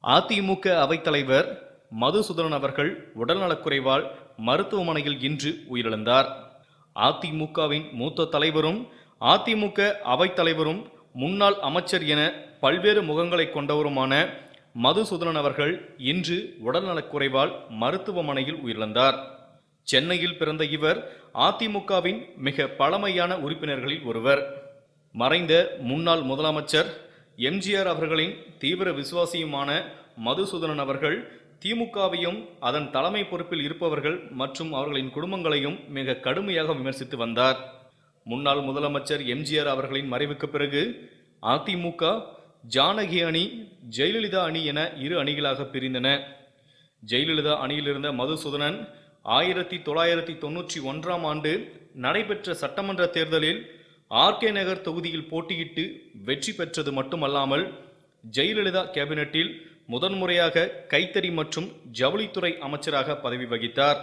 அதிமுக அவைத்தலைவர் மதுசூதனன் அவர்கள் உடல்நலக்குறைவால் மருத்துவமனையில் இன்று உயிரிழந்தார் அதிமுகவின் மூத்த தலைவரும் அதிமுக அவைத்தலைவரும் முன்னாள் அமைச்சர் என பல்வேறு முகங்களை கொண்டவருமான மதுசூதனன் அவர்கள் இன்று உடல்நலக்குறைவால் மருத்துவமனையில் உயிரிழந்தார் சென்னையில் பிறந்த இவர் அதிமுகவின் மிக பழமையான உறுப்பினர்களில் ஒருவர் மறைந்த முன்னாள் முதலமைச்சர் எம்ஜிஆர் அவர்களின் தீவிர விசுவாசியுமான மதுசூதனன் அவர்கள் திமுகவையும் அதன் தலைமை பொறுப்பில் இருப்பவர்கள் மற்றும் அவர்களின் குடும்பங்களையும் மிக கடுமையாக விமர்சித்து வந்தார் முன்னாள் முதலமைச்சர் எம்ஜிஆர் அவர்களின் மறைவுக்கு பிறகு அதிமுக ஜானகி அணி ஜெயலலிதா அணி என இரு அணிகளாக பிரிந்தன ஜெயலலிதா அணியில் இருந்த மதுசூதனன் ஆயிரத்தி தொள்ளாயிரத்தி தொன்னூற்றி ஒன்றாம் ஆண்டு நடைபெற்ற சட்டமன்ற தேர்தலில் ஆர்கே நகர் தொகுதியில் போட்டியிட்டு வெற்றி பெற்றது மட்டுமல்லாமல் ஜெயலலிதா கேபினெட்டில் முதன்முறையாக கைத்தறி மற்றும் ஜவுளித்துறை அமைச்சராக பதவி வகித்தார்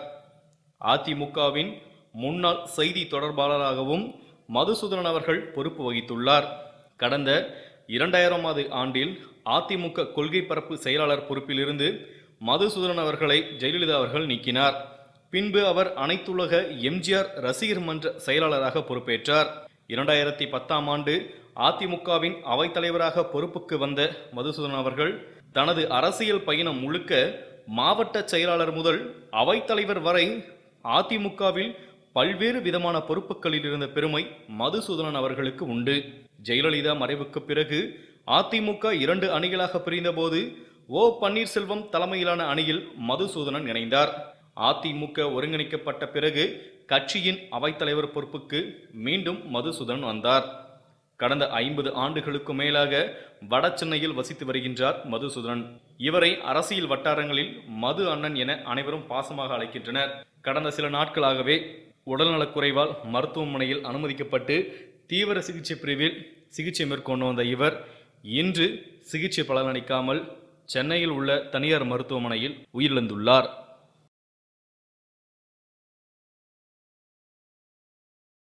அதிமுகவின் முன்னாள் செய்தி தொடர்பாளராகவும் மதுசூதனன் அவர்கள் பொறுப்பு வகித்துள்ளார் கடந்த இரண்டாயிரமாவது ஆண்டில் அதிமுக கொள்கை பரப்பு செயலாளர் பொறுப்பிலிருந்து மதுசூதனன் அவர்களை ஜெயலலிதா அவர்கள் நீக்கினார் பின்பு அவர் அனைத்துலக எம்ஜிஆர் ரசிகர் மன்ற செயலாளராக பொறுப்பேற்றார் இரண்டாயிரத்தி பத்தாம் ஆண்டு அதிமுகவின் அவைத்தலைவராக பொறுப்புக்கு வந்த மதுசூதனன் அவர்கள் தனது அரசியல் பயணம் முழுக்க மாவட்ட செயலாளர் முதல் அவைத்தலைவர் வரை அதிமுகவில் பல்வேறு விதமான பொறுப்புகளில் இருந்த பெருமை மதுசூதனன் அவர்களுக்கு உண்டு ஜெயலலிதா மறைவுக்கு பிறகு அதிமுக இரண்டு அணிகளாக பிரிந்தபோது ஓ பன்னீர்செல்வம் தலைமையிலான அணியில் மதுசூதனன் இணைந்தார் அதிமுக ஒருங்கிணைக்கப்பட்ட பிறகு கட்சியின் அவைத்தலைவர் பொறுப்புக்கு மீண்டும் மதுசூதனன் வந்தார் கடந்த ஐம்பது ஆண்டுகளுக்கு மேலாக வட சென்னையில் வசித்து வருகின்றார் மதுசூதனன் இவரை அரசியல் வட்டாரங்களில் மது அண்ணன் என அனைவரும் பாசமாக அழைக்கின்றனர் கடந்த சில நாட்களாகவே உடல்நலக்குறைவால் மருத்துவமனையில் அனுமதிக்கப்பட்டு தீவிர சிகிச்சை பிரிவில் சிகிச்சை மேற்கொண்டு வந்த இவர் இன்று சிகிச்சை பலனளிக்காமல் சென்னையில் உள்ள தனியார் மருத்துவமனையில் உயிரிழந்துள்ளார்